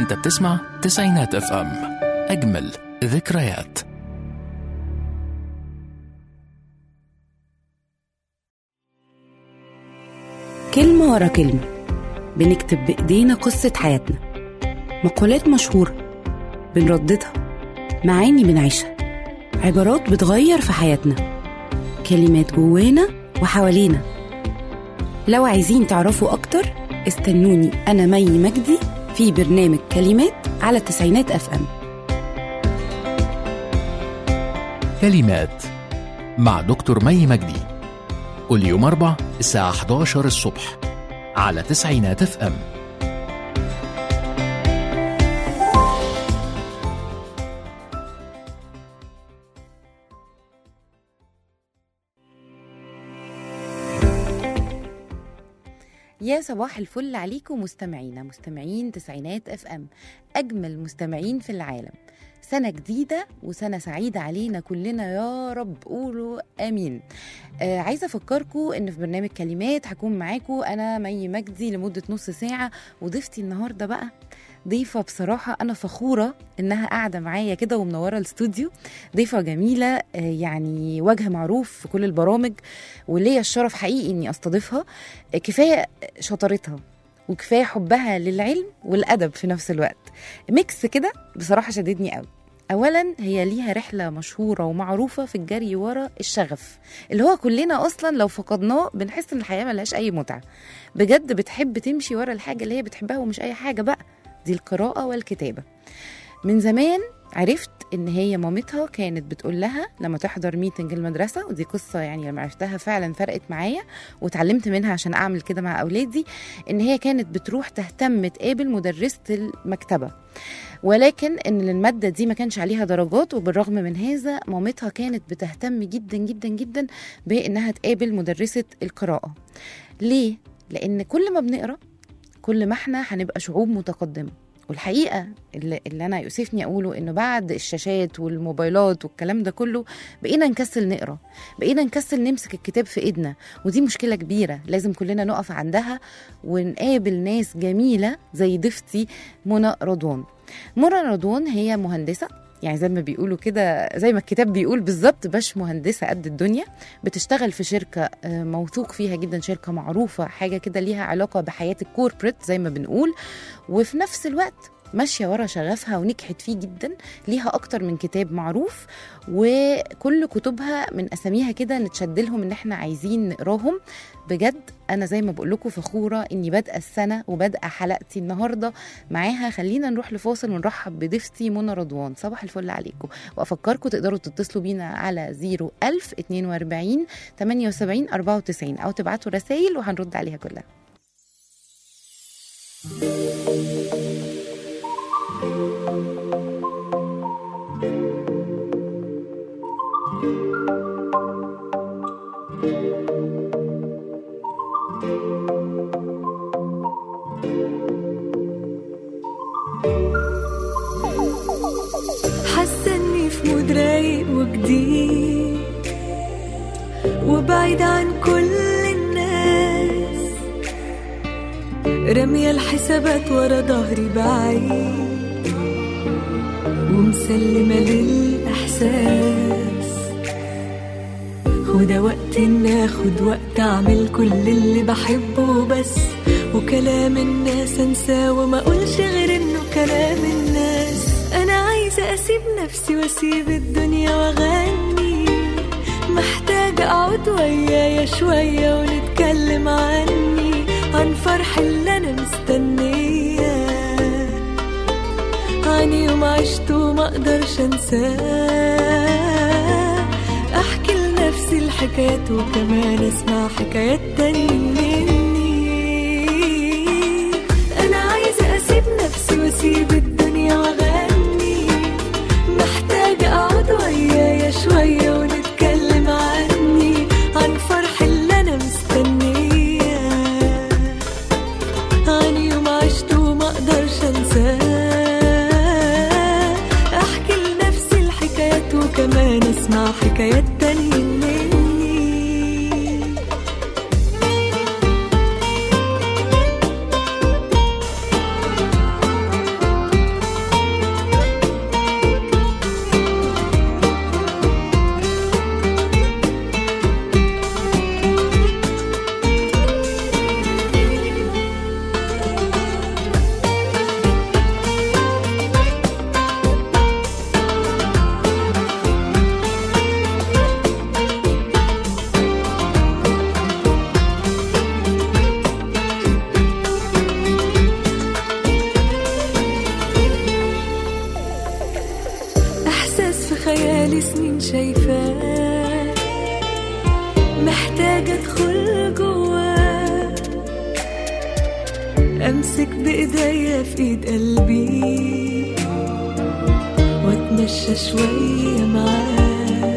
انت بتسمع تسعينات اف ام اجمل ذكريات كلمة ورا كلمة بنكتب بإيدينا قصة حياتنا مقولات مشهورة بنرددها معاني بنعيشها عبارات بتغير في حياتنا كلمات جوانا وحوالينا لو عايزين تعرفوا أكتر استنوني أنا مي مجدي في برنامج كلمات على تسعينات أف أم كلمات مع دكتور مي مجدي كل يوم أربع الساعة 11 الصبح على تسعينات اف ام يا صباح الفل عليكم مستمعينا مستمعين تسعينات اف ام اجمل مستمعين في العالم سنة جديدة وسنة سعيدة علينا كلنا يا رب قولوا امين آه عايزة افكركم ان في برنامج كلمات هكون معاكم انا مي مجدي لمدة نص ساعة وضيفتي النهاردة بقى ضيفة بصراحة أنا فخورة إنها قاعدة معايا كده ومنورة الاستوديو ضيفة جميلة آه، يعني وجه معروف في كل البرامج وليا الشرف حقيقي إني أستضيفها آه، كفاية شطارتها وكفاية حبها للعلم والأدب في نفس الوقت ميكس كده بصراحة شددني قوي اولا هي ليها رحله مشهوره ومعروفه في الجري ورا الشغف اللي هو كلنا اصلا لو فقدناه بنحس ان الحياه ملهاش اي متعه بجد بتحب تمشي ورا الحاجه اللي هي بتحبها ومش اي حاجه بقى دي القراءه والكتابه من زمان عرفت ان هي مامتها كانت بتقول لها لما تحضر ميتنج المدرسه ودي قصه يعني لما عرفتها فعلا فرقت معايا واتعلمت منها عشان اعمل كده مع اولادي ان هي كانت بتروح تهتم تقابل مدرسه المكتبه ولكن ان الماده دي ما كانش عليها درجات وبالرغم من هذا مامتها كانت بتهتم جدا جدا جدا بانها تقابل مدرسه القراءه ليه لان كل ما بنقرا كل ما احنا هنبقى شعوب متقدمه والحقيقه اللي, اللي انا يؤسفني اقوله انه بعد الشاشات والموبايلات والكلام ده كله بقينا نكسل نقرا بقينا نكسل نمسك الكتاب في ايدنا ودي مشكله كبيره لازم كلنا نقف عندها ونقابل ناس جميله زي ضيفتي منى رضوان منى رضوان هي مهندسه يعني زي ما بيقولوا كده زي ما الكتاب بيقول بالظبط باش مهندسه قد الدنيا بتشتغل في شركه آه، موثوق فيها جدا شركه معروفه حاجه كده ليها علاقه بحياه الكوربريت زي ما بنقول وفي نفس الوقت ماشيه ورا شغفها ونجحت فيه جدا ليها اكتر من كتاب معروف وكل كتبها من اساميها كده نتشد لهم ان احنا عايزين نقراهم بجد انا زي ما بقول لكم فخوره اني بادئه السنه وبادئه حلقتي النهارده معاها خلينا نروح لفاصل ونرحب بضيفتي منى رضوان صباح الفل عليكم وافكركم تقدروا تتصلوا بينا على 01000 42 78 94 او تبعتوا رسائل وهنرد عليها كلها حاسه اني في مود رايق وجديد وبعيد عن كل الناس رامية الحسابات ورا ظهري بعيد ومسلمة للإحساس وده وقت إن آخد وقت أعمل كل اللي بحبه بس وكلام الناس أنساه وما أقولش غير إنه كلام الناس أنا عايزة أسيب نفسي وأسيب الدنيا وأغني محتاجة أقعد ويايا شوية ونتكلم عني عن فرح اللي أنا مستنياه عن يوم عشته وما اقدرش انساه احكي لنفسي الحكايات وكمان اسمع حكايات تاني مني انا عايزه اسيب نفسي واسيب الدنيا واغني محتاجه اقعد ويايا شويه ونتكلم عني عن فرح اللي انا مستنياه عن يوم عشته وما اقدرش انساه احكي لنفسي الحكايات وكمان اسمع حكايات تانية مني شايفاه محتاجة ادخل جواه امسك بايديا في ايد قلبي واتمشى شوية معاه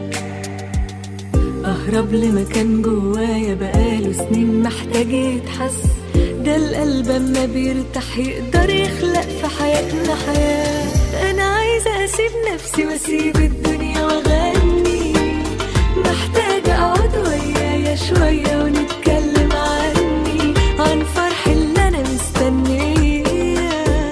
اهرب لمكان جوايا بقاله سنين محتاج يتحس ده القلب اما بيرتاح يقدر يخلق في حياتنا حياة انا عايزة اسيب نفسي واسيب الدنيا واغني محتاجة اقعد ويايا شوية ونتكلم عني عن فرح اللي انا مستنيه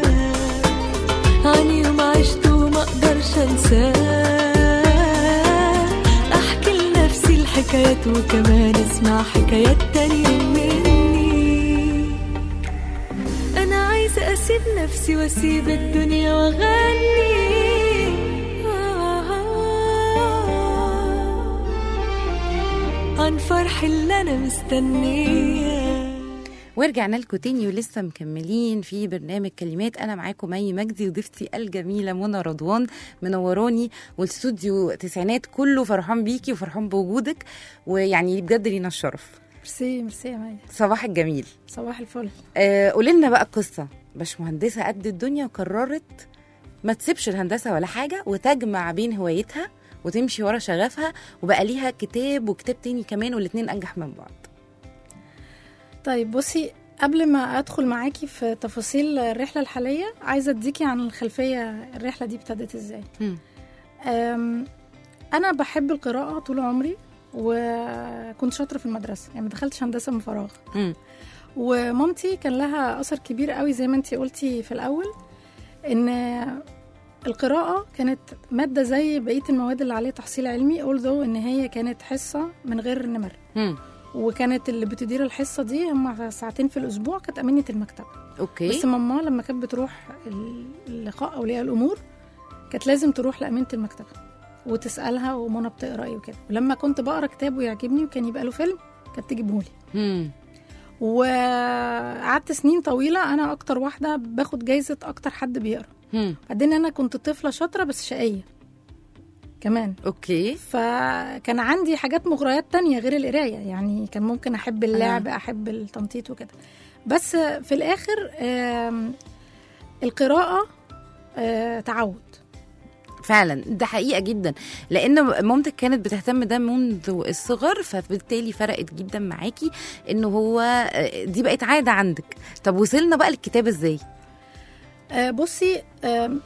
عن يوم عشته وما اقدرش انساه احكي لنفسي الحكايات وكمان اسمع حكايات تانية مني انا عايزة اسيب نفسي واسيب الدنيا واغني عن فرح اللي انا مستنيه ورجعنا لكم تاني ولسه مكملين في برنامج كلمات انا معاكم مي مجدي وضيفتي الجميله منى رضوان منوراني والاستوديو تسعينات كله فرحان بيكي وفرحان بوجودك ويعني بجد لينا الشرف ميرسي ميرسي يا مي صباح الجميل صباح الفل آه قولي لنا بقى قصه باشمهندسه قد الدنيا وقررت ما تسيبش الهندسه ولا حاجه وتجمع بين هوايتها وتمشي ورا شغفها وبقى ليها كتاب وكتاب تاني كمان والاتنين انجح من بعض طيب بصي قبل ما ادخل معاكي في تفاصيل الرحله الحاليه عايزه اديكي عن الخلفيه الرحله دي ابتدت ازاي مم. أم، انا بحب القراءه طول عمري وكنت شاطره في المدرسه يعني ما دخلتش هندسه من فراغ مم. ومامتي كان لها اثر كبير قوي زي ما انتي قلتي في الاول ان القراءة كانت مادة زي بقية المواد اللي عليها تحصيل علمي although ان هي كانت حصة من غير نمر مم. وكانت اللي بتدير الحصة دي هم ساعتين في الأسبوع كانت أمينة المكتبة اوكي بس ماما لما كانت بتروح اللقاء أولياء الأمور كانت لازم تروح لأمينة المكتبة وتسألها ومنى بتقرا ايه وكده ولما كنت بقرا كتاب ويعجبني وكان يبقى له فيلم كانت تجيبهولي مم. وقعدت سنين طويلة أنا أكتر واحدة باخد جايزة أكتر حد بيقرا مم. بعدين أنا كنت طفلة شاطرة بس شقية كمان اوكي فكان عندي حاجات مغريات تانية غير القراية يعني كان ممكن أحب اللعب أحب التنطيط وكده بس في الآخر آم، القراءة آه، تعود فعلا ده حقيقه جدا لان مامتك كانت بتهتم ده منذ الصغر فبالتالي فرقت جدا معاكي انه هو آه، دي بقت عاده عندك طب وصلنا بقى للكتاب ازاي آه، بصي آم،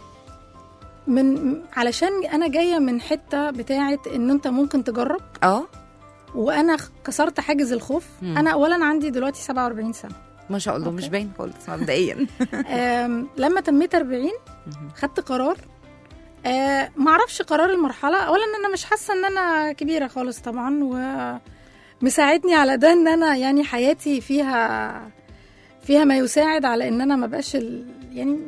من علشان انا جايه من حته بتاعه ان انت ممكن تجرب اه وانا كسرت حاجز الخوف مم. انا اولا عندي دلوقتي 47 سنه ما شاء الله أوكي. مش باين خالص مبدئيا آم، لما تميت 40 خدت قرار آه معرفش قرار المرحله اولا انا مش حاسه ان انا كبيره خالص طبعا ومساعدني على ده ان انا يعني حياتي فيها فيها ما يساعد على ان انا ما بقاش ال- يعني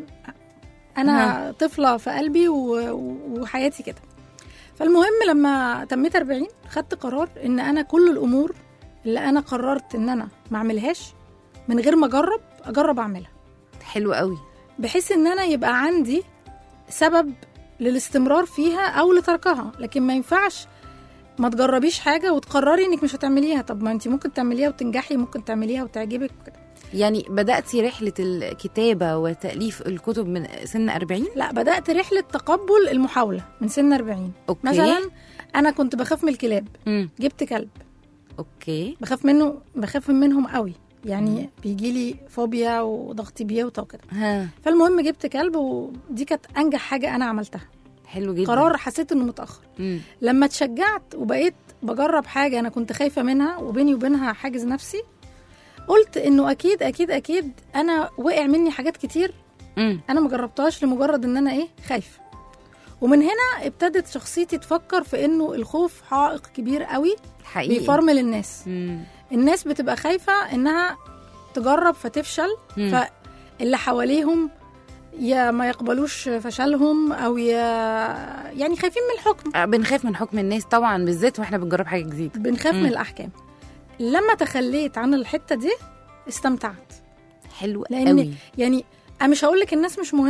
انا طفله في قلبي و- و- وحياتي كده فالمهم لما تميت 40 خدت قرار ان انا كل الامور اللي انا قررت ان انا ما اعملهاش من غير ما اجرب اجرب اعملها حلو قوي بحيث ان انا يبقى عندي سبب للاستمرار فيها او لتركها لكن ما ينفعش ما تجربيش حاجه وتقرري انك مش هتعمليها طب ما انت ممكن تعمليها وتنجحي ممكن تعمليها وتعجبك وكده يعني بداتي رحله الكتابه وتاليف الكتب من سن 40 لا بدات رحله تقبل المحاوله من سن 40 اوكي مثلا انا كنت بخاف من الكلاب مم. جبت كلب اوكي بخاف منه بخاف منهم قوي يعني بيجي لي فوبيا وضغط بيوت وكده ها فالمهم جبت كلب ودي كانت انجح حاجه انا عملتها حلو جدا قرار حسيت انه متاخر مم. لما اتشجعت وبقيت بجرب حاجه انا كنت خايفه منها وبيني وبينها حاجز نفسي قلت انه اكيد اكيد اكيد انا وقع مني حاجات كتير مم. انا ما جربتهاش لمجرد ان انا ايه خايفه ومن هنا ابتدت شخصيتي تفكر في انه الخوف عائق كبير قوي حقيقي بيفرمل الناس مم. الناس بتبقى خايفه انها تجرب فتفشل مم. فاللي حواليهم يا ما يقبلوش فشلهم او يا يعني خايفين من الحكم آه، بنخاف من حكم الناس طبعا بالذات واحنا بنجرب حاجه جديده بنخاف مم. من الاحكام لما تخليت عن الحته دي استمتعت حلو لان قوي يعني انا مش هقول لك الناس مش مهمه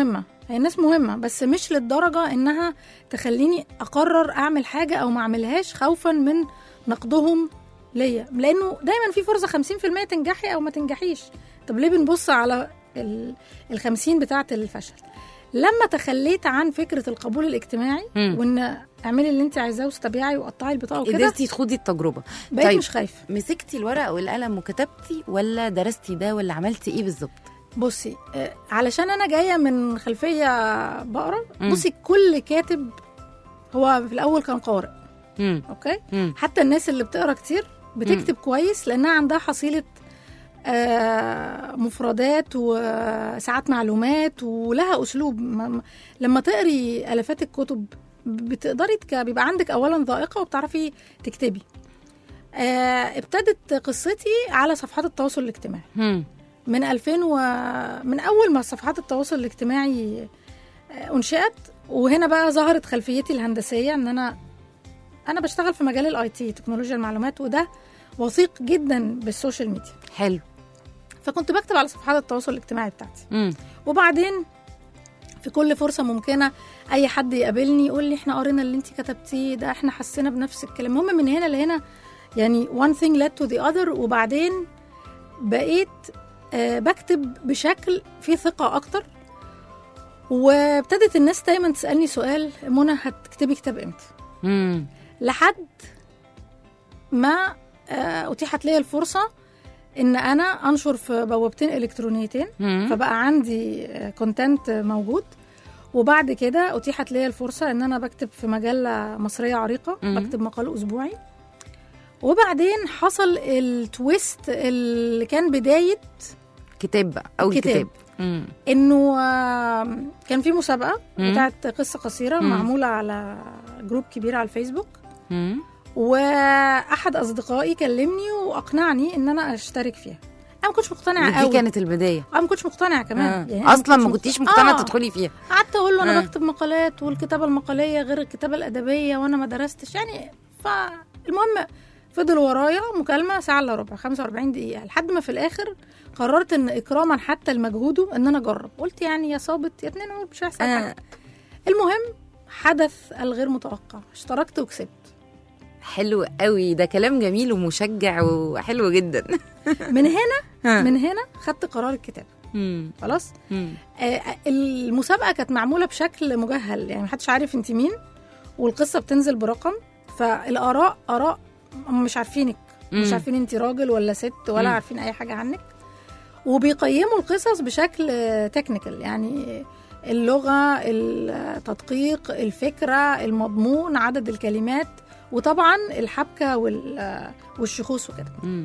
هي الناس مهمه بس مش للدرجه انها تخليني اقرر اعمل حاجه او ما اعملهاش خوفا من نقدهم ليا لانه دايما في فرصه 50% تنجحي او ما تنجحيش طب ليه بنبص على ال ال 50 بتاعه الفشل لما تخليت عن فكره القبول الاجتماعي مم. وان اعملي اللي انت عايزاه واستبيعي وقطعي البطاقه وكده قدرتي تخوضي التجربه بقيت طيب. مش خايفه مسكتي الورقه والقلم وكتبتي ولا درستي ده ولا عملتي ايه بالظبط بصي آه، علشان انا جايه من خلفيه بقرا مم. بصي كل كاتب هو في الاول كان قارئ مم. اوكي مم. حتى الناس اللي بتقرا كتير بتكتب كويس لانها عندها حصيله آه، مفردات وساعات معلومات ولها اسلوب ما- ما- لما تقري الافات الكتب بتقدري تك... بيبقى عندك اولا ذائقه وبتعرفي تكتبي آه، ابتدت قصتي على صفحات التواصل الاجتماعي مم. من 2000 و... من اول ما صفحات التواصل الاجتماعي آه، انشئت وهنا بقى ظهرت خلفيتي الهندسيه ان انا انا بشتغل في مجال الاي تي تكنولوجيا المعلومات وده وثيق جدا بالسوشيال ميديا حلو فكنت بكتب على صفحات التواصل الاجتماعي بتاعتي مم. وبعدين في كل فرصه ممكنه اي حد يقابلني يقول لي احنا قرينا اللي انت كتبتيه ده احنا حسينا بنفس الكلام المهم من هنا لهنا يعني one thing led to the other وبعدين بقيت آه، بكتب بشكل فيه ثقه اكتر وابتدت الناس دايما تسالني سؤال منى هتكتبي كتاب امتى مم. لحد ما آه، اتيحت لي الفرصه ان انا انشر في بوابتين الكترونيتين مم. فبقى عندي كونتنت موجود وبعد كده اتيحت لي الفرصه ان انا بكتب في مجله مصريه عريقه مم. بكتب مقال اسبوعي وبعدين حصل التويست اللي كان بدايه كتاب بقى اول كتاب. كتاب مم. انه آم، كان في مسابقه مم. بتاعت قصه قصيره مم. معموله على جروب كبير على الفيسبوك مم. واحد اصدقائي كلمني واقنعني ان انا اشترك فيها انا ما كنتش مقتنعه دي قوي كانت البدايه انا ما كنتش مقتنعه كمان آه. يعني أنا اصلا ما مقت- كنتيش مقتنعه آه. تدخلي فيها قعدت اقول له انا آه. بكتب مقالات والكتابه المقاليه غير الكتابه الادبيه وانا ما درستش يعني فالمهم فضل ورايا مكالمه ساعه الا ربع 45 دقيقه لحد ما في الاخر قررت ان اكراما حتى لمجهوده ان انا اجرب قلت يعني يا صابت يا اتنين مش هيحصل آه. حاجه المهم حدث الغير متوقع اشتركت وكسبت حلو قوي ده كلام جميل ومشجع وحلو جدا من هنا ها. من هنا خدت قرار الكتابه مم. خلاص مم. آه، المسابقه كانت معموله بشكل مجهل يعني محدش عارف انت مين والقصه بتنزل برقم فالاراء اراء هم مش عارفينك مش مم. عارفين انت راجل ولا ست ولا مم. عارفين اي حاجه عنك وبيقيموا القصص بشكل تكنيكال يعني اللغه التدقيق الفكره المضمون عدد الكلمات وطبعا الحبكه وال- والشخوص وكده مم.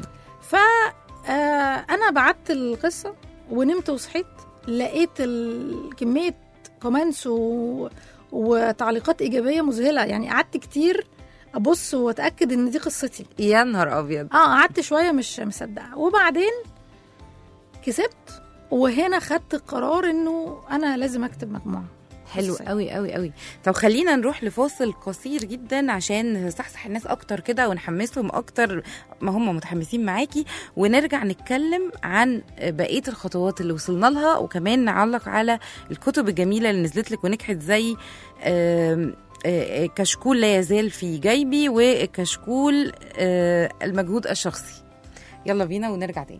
فأنا بعت القصة ونمت وصحيت لقيت ال- كمية كومنتس و... وتعليقات إيجابية مذهلة يعني قعدت كتير أبص وأتأكد إن دي قصتي يا نهار ابيض اه قعدت شوية مش مصدقة وبعدين كسبت وهنا خدت القرار إنه أنا لازم أكتب مجموعة حلو بس. قوي قوي قوي طب خلينا نروح لفاصل قصير جدا عشان نصحصح الناس اكتر كده ونحمسهم اكتر ما هم متحمسين معاكي ونرجع نتكلم عن بقيه الخطوات اللي وصلنا لها وكمان نعلق على الكتب الجميله اللي نزلت لك ونجحت زي آم، آه، كشكول لا يزال في جيبي وكشكول آه، المجهود الشخصي يلا بينا ونرجع تاني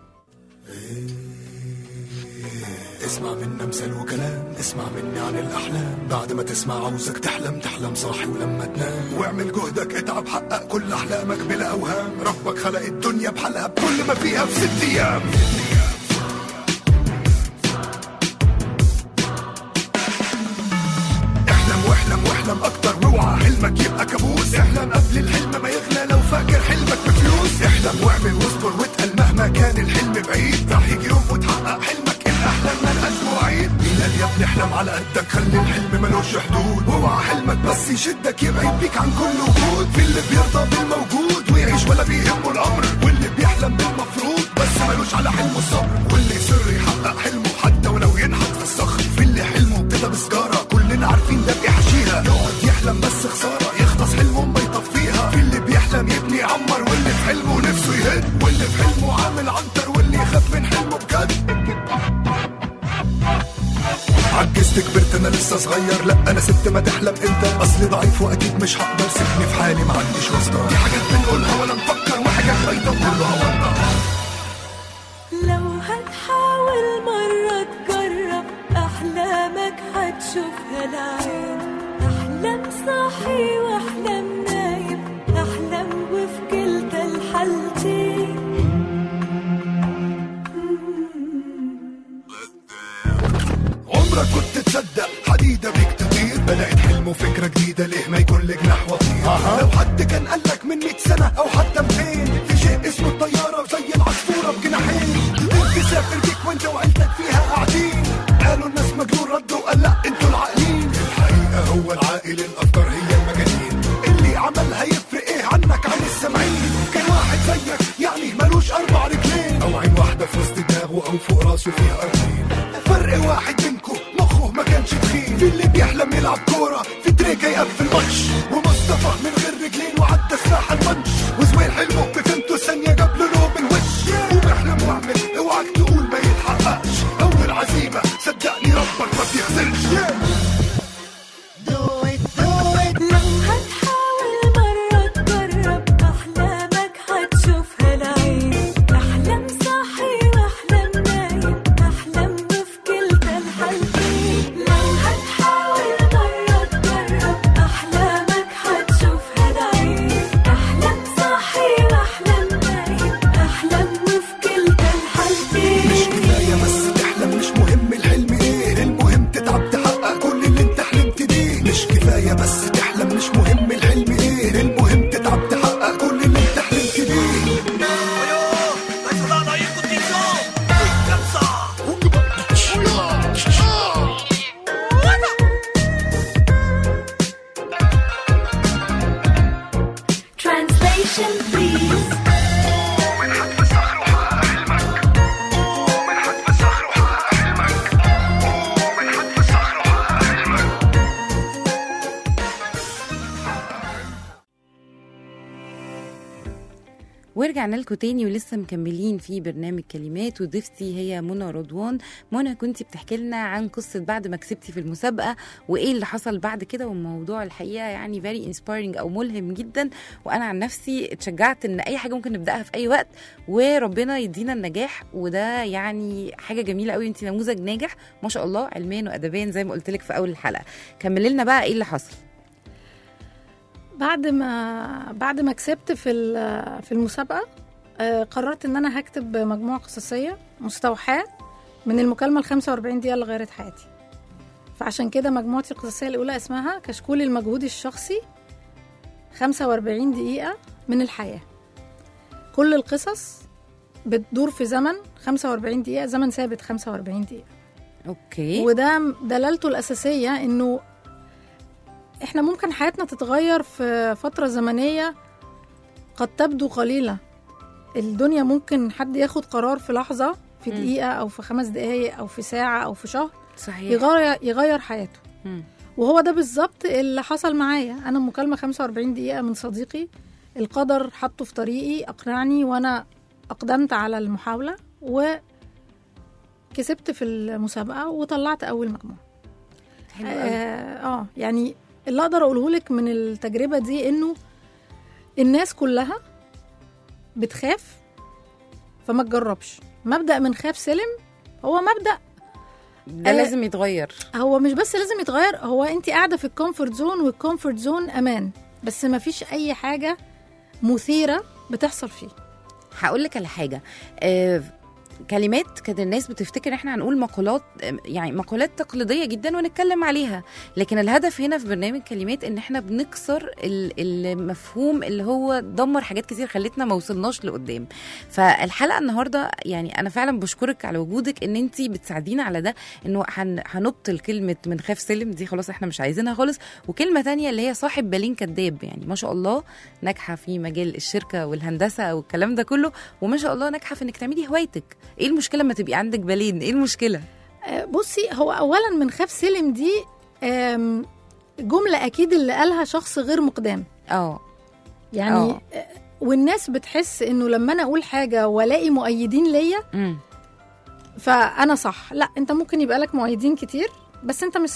اسمع منا مثل وكلام اسمع مني عن الأحلام بعد ما تسمع عاوزك تحلم تحلم صاحي ولما تنام واعمل جهدك اتعب حقق كل أحلامك بلا أوهام ربك خلق الدنيا بحلقها بكل ما فيها في ست أيام احلم واحلم واحلم اكتر واوعى حلمك يبقى كابوس احلم قبل الحلم ما يغلى لو فاكر حلمك بفلوس احلم واعمل واصبر واتقل مهما كان الحلم بعيد راح يجي يوم وتحقق حلمك الاحلام ملهاش مواعيد مين قال يا ابني احلم على قدك خلي الحلم ملوش حدود واوعى حلمك بس يشدك يبعد بيك عن كل وجود في اللي بيرضى بالموجود ويعيش ولا بيهمه الامر واللي بيحلم بالمفروض بس ملوش على حلمه الصبر واللي يصر يحقق حلمه حتى ولو ينحت في الصخر في اللي حلمه ابتدى بسجاره كلنا عارفين ده بيحشيها يقعد يحلم بس خساره يخلص حلمه ما يطفيها في اللي بيحلم يبني يعمر واللي في حلمه نفسه يهد واللي في حلمه عامل عنتر واللي يخاف من حلمه بجد عجزت كبرت انا لسه صغير لا انا ست ما تحلم انت اصلي ضعيف واكيد مش هقدر سيبني في حالي ما عنديش واسطه دي حاجات بنقولها ولا نفكر وحاجات ايضا كلها وضع لو هتحاول مرة تجرب أحلامك هتشوفها العين أحلام صاحي وأحلام نايم أحلام وفي كلتا الحالتين عمرك كنت تصدق حديدة بيك تطير بدأت حلم وفكرة جديدة ليه ما يكون لك جناح وطير لو حد كان قالك من 100 سنة أو حتى 200 في شيء اسمه الطيارة وزي العصفورة بجناحين تسافر بيك وانت وعيلتك فيها قاعدين قالوا الناس مجنون ردوا قال لا انتوا العاقلين الحقيقة هو العاقل الأفكار هي المجانين اللي عملها يفرق ايه عنك عن السامعين كان واحد زيك يعني ملوش أربع رجلين أو عين واحدة في وسط دماغه أو فوق راسه فيها أرضين فرق واحد بينكو مخه ما كانش تخين في اللي بيحلم يلعب كورة في تريكة يقفل ماتش ومصطفى من غير رجلين وعدى الساحة الماتش وزويل حلمه بفهمته ثانية جاب له لوب الوش وبيحلم واعمل اوعك تقول ما يتحققش أول عزيمة صدقني ربك ما بيخسرش لو هتحاول مرة تجرب أحلامك هتشوفها العين أحلام صاحي وأحلام نايم أحلام وفي كلتا الحالتين لو هتحاول مرة تجرب أحلامك هتشوفها العين أحلام صاحي وأحلام نايم أحلام وفي كلتا الحالتين مش كفاية بس تحلم مش مهم الحلم ايه المهم تتعب تحقق كل اللي انت حلمت بيه مش كفاية بس تحلم مش مهم الحلم ايه المهم تتعب تحقق كل اللي انت حلمت بيه 来自大大一股顶上，干啥？ Translation please من حتف الصخر وحقق حلمك من حتف الصخر وحقق حلمك من حتف الصخر وحقق حلمك ورجعنا لكم تاني ولسه مكملين في برنامج كلمات وضيفتي هي منى رضوان منى كنتي بتحكي لنا عن قصه بعد ما كسبتي في المسابقه وايه اللي حصل بعد كده والموضوع الحقيقه يعني فيري انسبايرنج او ملهم جدا وانا عن نفسي اتشجعت ان اي حاجه ممكن نبداها في اي وقت وربنا يدينا النجاح وده يعني حاجه جميله قوي انت نموذج ناجح ما شاء الله علميا وادبيا زي ما قلت لك في اول الحلقه كملي لنا بقى ايه اللي حصل بعد ما بعد ما كسبت في ال- في المسابقه آه، قررت ان انا هكتب مجموعه قصصيه مستوحاه من المكالمه ال 45 دقيقه اللي غيرت حياتي فعشان كده مجموعتي القصصيه الاولى اسمها كشكول المجهود الشخصي 45 دقيقه من الحياه كل القصص بتدور في زمن 45 دقيقه زمن ثابت 45 دقيقه اوكي وده دلالته الأساسية إنه إحنا ممكن حياتنا تتغير في فترة زمنية قد تبدو قليلة الدنيا ممكن حد ياخد قرار في لحظة في مم. دقيقة أو في خمس دقايق أو في ساعة أو في شهر صحيح يغير, يغير حياته مم. وهو ده بالظبط اللي حصل معايا أنا مكالمة 45 دقيقة من صديقي القدر حطه في طريقي أقنعني وأنا أقدمت على المحاولة وكسبت في المسابقة وطلعت أول مجموعة حلو قوي. آه, اه يعني اللي اقدر اقوله لك من التجربه دي انه الناس كلها بتخاف فما تجربش مبدا من خاف سلم هو مبدا ده آه، لازم يتغير هو مش بس لازم يتغير هو انت قاعده في الكومفورت زون والكومفورت زون امان بس ما فيش اي حاجه مثيره بتحصل فيه هقول لك على حاجه آه كلمات كانت الناس بتفتكر احنا هنقول مقولات آه، يعني مقولات تقليديه جدا ونتكلم عليها لكن الهدف هنا في برنامج كلمات ان احنا بنكسر ال- المفهوم اللي هو دمر حاجات كتير خلتنا ما وصلناش لقدام فالحلقه النهارده يعني انا فعلا بشكرك على وجودك ان انت بتساعدينا على ده انه هن- هنبطل كلمه من خاف سلم دي خلاص احنا مش عايزينها خالص وكلمه تانية اللي هي صاحب بالين كداب يعني ما شاء الله ناجحه في مجال الشركه والهندسه والكلام ده كله وما شاء الله ناجحه في انك تعملي هوايتك ايه المشكله لما تبقي عندك بالين ايه المشكله آه، بصي هو اولا من خاف سلم دي آم، جمله اكيد اللي قالها شخص غير مقدام اه يعني آه. آه، والناس بتحس انه لما انا اقول حاجه والاقي مؤيدين ليا امم فانا صح لا انت ممكن يبقى لك مؤيدين كتير بس انت مش صح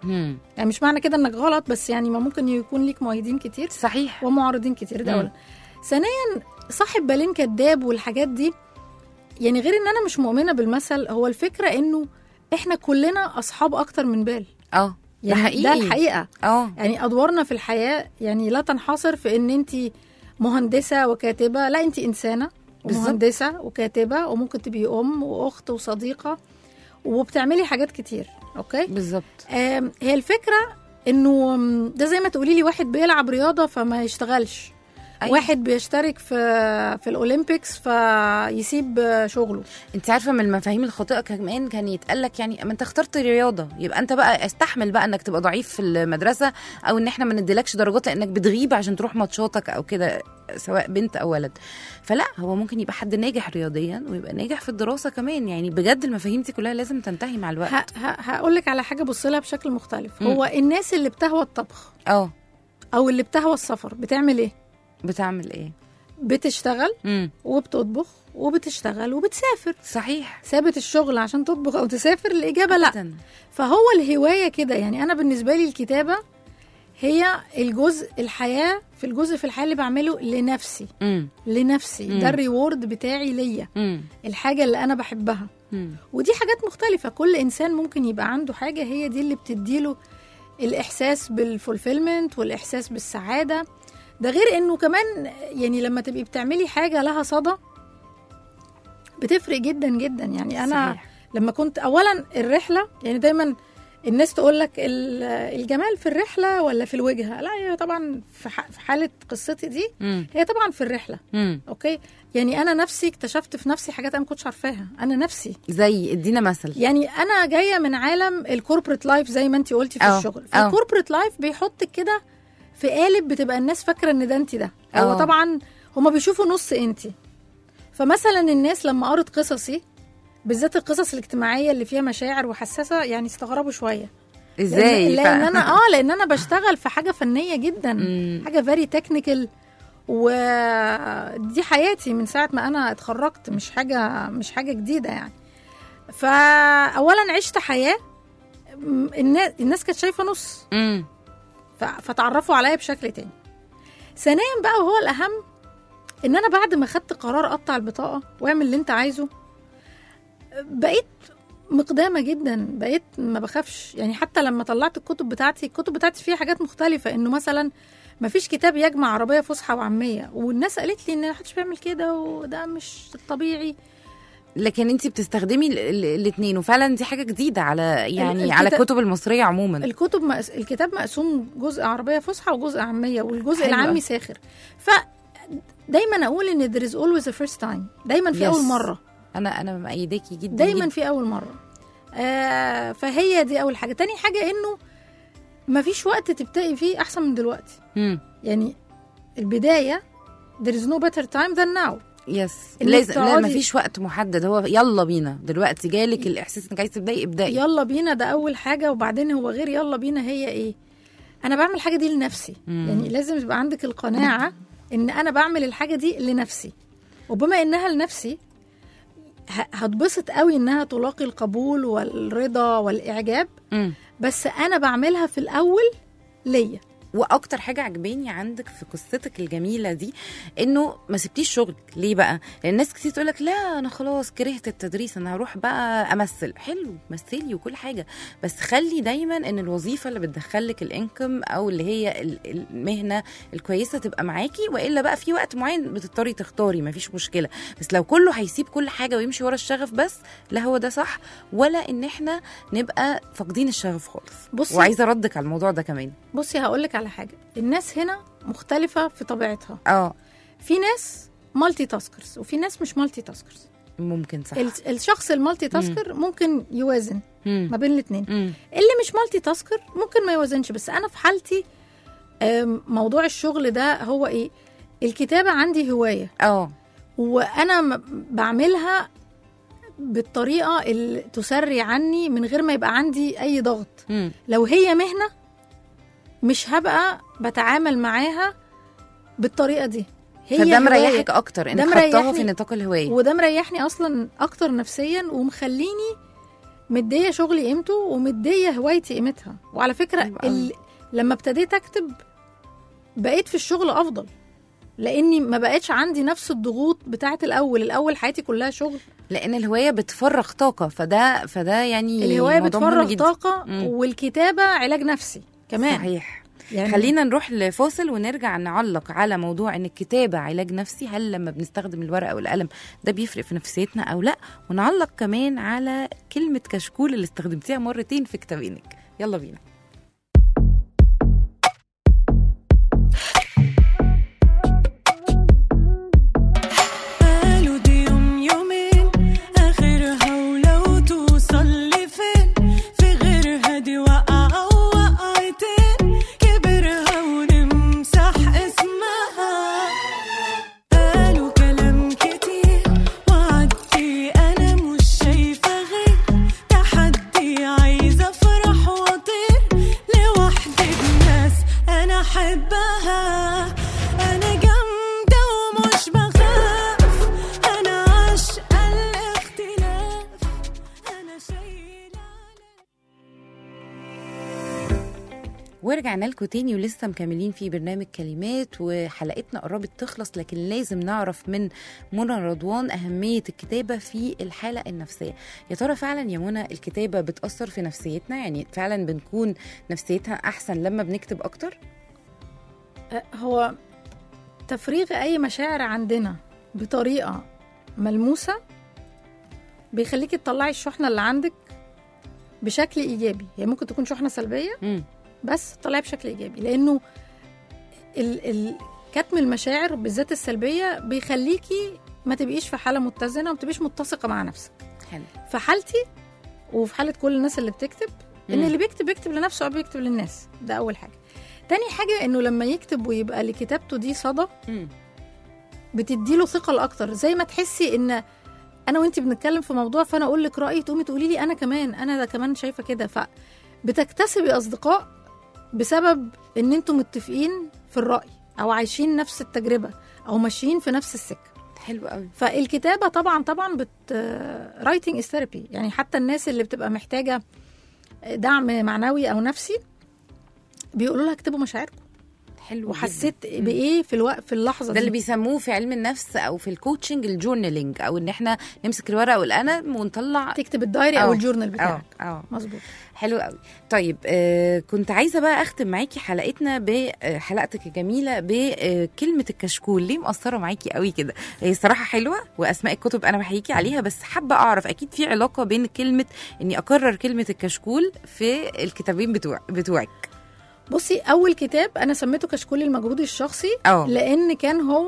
مم. يعني مش معنى كده انك غلط بس يعني ما ممكن يكون ليك مؤيدين كتير صحيح ومعارضين كتير ده مم. اولا ثانيا صاحب بالين كذاب والحاجات دي يعني غير ان انا مش مؤمنه بالمثل هو الفكره انه احنا كلنا اصحاب اكتر من بال اه ده يعني حقيقي ده الحقيقه اه يعني ادوارنا في الحياه يعني لا تنحصر في ان انت مهندسه وكاتبه لا انت انسانه بالظبط. ومهندسه وكاتبه وممكن تبقي ام واخت وصديقه وبتعملي حاجات كتير اوكي بالظبط آم، هي الفكره انه آم، ده زي ما تقولي لي واحد بيلعب رياضه فما يشتغلش أيوة. واحد بيشترك في في الاولمبيكس فيسيب آه، شغله انت عارفه من المفاهيم الخاطئه كمان كان يتقال لك يعني ما انت اخترت رياضه يبقى انت بقى استحمل بقى انك تبقى ضعيف في المدرسه او ان احنا ما نديلكش درجات لانك بتغيب عشان تروح ماتشاتك او كده سواء بنت او ولد فلا هو ممكن يبقى حد ناجح رياضيا ويبقى ناجح في الدراسه كمان يعني بجد المفاهيم دي كلها لازم تنتهي مع الوقت هقول لك على حاجه بص لها بشكل مختلف مم. هو الناس اللي بتهوى الطبخ اه او اللي بتهوى السفر بتعمل ايه بتعمل ايه بتشتغل امم وبتطبخ وبتشتغل وبتسافر صحيح سابت الشغل عشان تطبخ او تسافر الاجابه لا أبداً. فهو الهوايه كده يعني انا بالنسبه لي الكتابه هي الجزء الحياه في الجزء في الحياه اللي بعمله لنفسي امم لنفسي مم. ده الريورد بتاعي ليا امم الحاجه اللي انا بحبها امم ودي حاجات مختلفه كل انسان ممكن يبقى عنده حاجه هي دي اللي بتديله الاحساس بالفولفيلمنت والاحساس بالسعاده ده غير انه كمان يعني لما تبقي بتعملي حاجه لها صدى بتفرق جدا جدا يعني انا صحيح. لما كنت اولا الرحله يعني دايما الناس تقول لك ال- الجمال في الرحله ولا في الوجهه لا هي طبعا في ح- في حاله قصتي دي امم هي طبعا في الرحله امم اوكي يعني انا نفسي اكتشفت في نفسي حاجات انا ما كنتش عارفاها انا نفسي زي ادينا مثل يعني انا جايه من عالم الكوربريت لايف زي ما انت قلتي في أه، الشغل أه. فالكوربريت لايف بيحطك كده في قالب بتبقى الناس فاكره ان ده انت ده هو أه. طبعا هما بيشوفوا نص انت فمثلا الناس لما قرت قصصي بالذات القصص الاجتماعيه اللي فيها مشاعر وحساسه يعني استغربوا شويه ازاي لان, ف- لأن انا اه لان انا بشتغل في حاجه فنيه جدا مم. حاجه فيري تكنيكال ودي حياتي من ساعه ما انا اتخرجت مش حاجه مش حاجه جديده يعني فاولا عشت حياه م- الناس الناس كانت شايفه نص امم ف- فتعرفوا عليا بشكل تاني ثانيا بقى وهو الاهم ان انا بعد ما خدت قرار اقطع البطاقه واعمل اللي انت عايزه بقيت مقدامه جدا بقيت ما بخافش يعني حتى لما طلعت الكتب بتاعتي الكتب بتاعتي فيها حاجات مختلفه انه مثلا ما فيش كتاب يجمع عربيه فصحى وعاميه والناس قالت لي ان محدش بيعمل كده وده مش الطبيعي لكن انت بتستخدمي الاثنين وفعلا دي حاجه جديده على يعني ال- على الكتاب- الكتب المصريه عموما الكتب مقس... الكتاب مقسوم جزء عربيه فصحى وجزء عاميه والجزء حلو العامي أوي. ساخر ف دايما اقول ان there is always a first time دايما في Yes. اول مره انا انا مأيداكي جدا دايما جداً. في اول مره آه فهي دي اول حاجه تاني حاجه انه ما فيش وقت تبتدي فيه احسن من دلوقتي مم. يعني البدايه there is no better time than now يس إنك لازم لا تقعدي- مفيش وقت محدد هو يلا بينا دلوقتي جالك الاحساس انك عايز تبداي ابداي يلا بينا ده اول حاجه وبعدين هو غير يلا بينا هي ايه انا بعمل الحاجه دي لنفسي مم. يعني لازم يبقى عندك القناعه ان انا بعمل الحاجه دي لنفسي وبما انها لنفسي ه- هتبسط قوي انها تلاقي القبول والرضا والاعجاب مم. بس انا بعملها في الاول ليا واكتر حاجه عجباني عندك في قصتك الجميله دي انه ما سبتيش شغلك ليه بقى لان الناس كتير تقول لك لا انا خلاص كرهت التدريس انا هروح بقى امثل حلو مثلي وكل حاجه بس خلي دايما ان الوظيفه اللي بتدخلك الانكم او اللي هي ال- المهنه الكويسه تبقى معاكي والا بقى في وقت معين بتضطري تختاري ما فيش مشكله بس لو كله هيسيب كل حاجه ويمشي ورا الشغف بس لا هو ده صح ولا ان احنا نبقى فاقدين الشغف خالص بصي- وعايزه ردك على الموضوع ده كمان بصي هقول لك على حاجه الناس هنا مختلفه في طبيعتها اه في ناس مالتي تاسكرز وفي ناس مش مالتي تاسكرز ممكن صح ال- الشخص المالتي تاسكر ممكن يوازن مم. ما بين الاثنين مم. اللي مش مالتي تاسكر ممكن ما يوازنش بس انا في حالتي آم، موضوع الشغل ده هو ايه الكتابه عندي هوايه اه وانا م- بعملها بالطريقه اللي تسري عني من غير ما يبقى عندي اي ضغط مم. لو هي مهنه مش هبقى بتعامل معاها بالطريقه دي هي فده هواية. مريحك اكتر انك ده حطاها مريحني. في نطاق الهوايه وده مريحني اصلا اكتر نفسيا ومخليني مديه شغلي قيمته ومديه هوايتي قيمتها وعلى فكره حلو قوي. ال... لما ابتديت اكتب بقيت في الشغل افضل لاني ما بقتش عندي نفس الضغوط بتاعه الاول الاول حياتي كلها شغل لان الهوايه بتفرغ طاقه فده فده يعني الهوايه موضوع مهم بتفرغ جدا. طاقه مم. والكتابه علاج نفسي كمان صحيح يعني خلينا نروح لفاصل ونرجع نعلق على موضوع ان الكتابه علاج نفسي هل لما بنستخدم الورقه والقلم ده بيفرق في نفسيتنا او لا ونعلق كمان على كلمه كشكول اللي استخدمتيها مرتين في كتابينك يلا بينا قالوا دي يوم يومين اخرها ولو توصل لفين في غيرها دي وقعة ووقعتين كبرها ونمسح اسمها قالوا كلام كتير وعدي انا مش شايفة غير تحدي عايزة افرح واطير لوحدي بناس انا احبها انا جامدة ومش بخاف انا عاشقة الاختلاف انا شايلة ورجعنا لكم تاني ولسه مكملين في برنامج كلمات وحلقتنا قربت تخلص لكن لازم نعرف من منى رضوان أهمية الكتابة في الحالة النفسية يا ترى فعلا يا منى الكتابة بتأثر في نفسيتنا يعني فعلا بنكون نفسيتها أحسن لما بنكتب أكتر هو تفريغ اي مشاعر عندنا بطريقه ملموسه بيخليكي تطلعي الشحنه اللي عندك بشكل ايجابي هي ممكن تكون شحنه سلبيه مم. بس تطلعي بشكل ايجابي لانه ال ال كتم المشاعر بالذات السلبيه بيخليكي ما تبقيش في حاله متزنه وما تبقيش متسقه مع نفسك حلو في حالتي وفي حاله كل الناس اللي بتكتب ان مم. اللي بيكتب بيكتب لنفسه او بيكتب للناس ده اول حاجه تاني حاجه انه لما يكتب ويبقى لكتابته دي صدى مم. بتديله ثقل اكتر زي ما تحسي ان انا وانتي بنتكلم في موضوع فانا اقول لك رايي تقومي تقولي لي انا كمان انا ده كمان شايفه كده فبتكتسبي اصدقاء بسبب ان انتوا متفقين في الراي او عايشين نفس التجربه او ماشيين في نفس السكه حلو قوي فالكتابه طبعا طبعا بت رايتنج از ثيرابي يعني حتى الناس اللي بتبقى محتاجه دعم معنوي او نفسي بيقولوا لها اكتبوا مشاعركم حلو وحسيت جداً. بايه في الوقت في اللحظه ده دي اللي بيسموه في علم النفس او في الكوتشنج الجورنالينج او ان احنا نمسك الورقه والقلم ونطلع تكتب الدايري او أه. الجورنال اه بتاعك اه مظبوط حلو قوي طيب آه كنت عايزه بقى اختم معاكي حلقتنا بحلقتك الجميله بكلمه الكشكول ليه مأثره معاكي قوي كده هي الصراحه حلوه واسماء الكتب انا بحييكي عليها بس حابه اعرف اكيد في علاقه بين كلمه اني اكرر كلمه الكشكول في الكتابين بتوع بتوعك بصي اول كتاب انا سميته كشكول المجهود الشخصي اه لان كان هو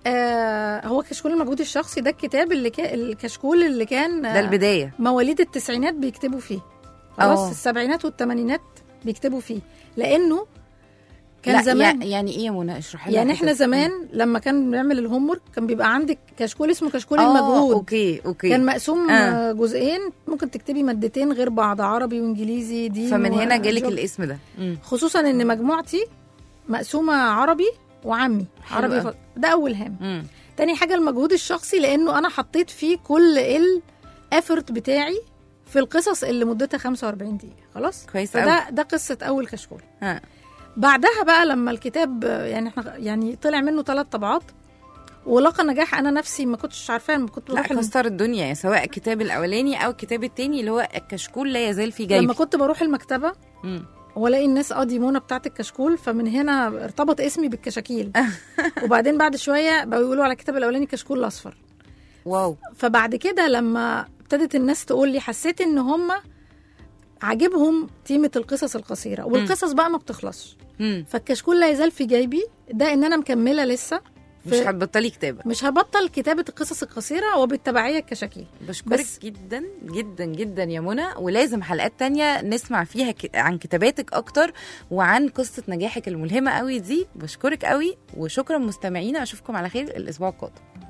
آه هو كشكول المجهود الشخصي ده الكتاب اللي كان الكشكول اللي كان ده آه البدايه مواليد التسعينات بيكتبوا فيه خلاص أه. السبعينات والثمانينات بيكتبوا فيه لانه كان لا زمان يع- يعني ايه يا منى اشرحي لنا يعني كده. احنا زمان لما كان بنعمل الهوم ورك كان بيبقى عندك كشكول اسمه كشكول آه، المجهود اوكي اوكي كان مقسوم آه. آه. جزئين ممكن تكتبي مادتين غير بعض عربي وانجليزي دي فمن و- هنا جالك جوب. الاسم ده مم. خصوصا ان مجموعتي مقسومه عربي وعمي حلو عربي أوي. ف... ده اول هام مم. تاني حاجه المجهود الشخصي لانه انا حطيت فيه كل الافورت بتاعي في القصص اللي مدتها 45 دقيقه خلاص كويس قوي فده ده قصه اول كشكول ها. بعدها بقى لما الكتاب آه، يعني احنا يعني طلع منه ثلاث طبعات ولقى نجاح انا نفسي ما كنتش عارفاه ما كنت لا بروح الم... كسر الدنيا يعني سواء الكتاب الاولاني او الكتاب التاني اللي هو الكشكول لا يزال في جيبي لما كنت بروح المكتبه مم. والاقي الناس اه دي منى بتاعت الكشكول فمن هنا ارتبط اسمي بالكشاكيل وبعدين بعد شويه بقوا يقولوا على الكتاب الاولاني كشكول الاصفر واو فبعد كده لما ابتدت الناس تقول لي حسيت ان هم عاجبهم تيمة القصص القصيرة والقصص بقى ما بتخلصش مم. فالكشكول لا يزال في جيبي ده ان انا مكملة لسه مش في- هتبطلي كتابه مش هبطل كتابة القصص القصيرة وبالتبعية الكشاكيل بشكرك بس- جدا جدا جدا يا منى ولازم حلقات تانية نسمع فيها ك... عن كتاباتك اكتر وعن قصة نجاحك الملهمة قوي دي بشكرك قوي وشكرا مستمعينا اشوفكم على خير الاسبوع القادم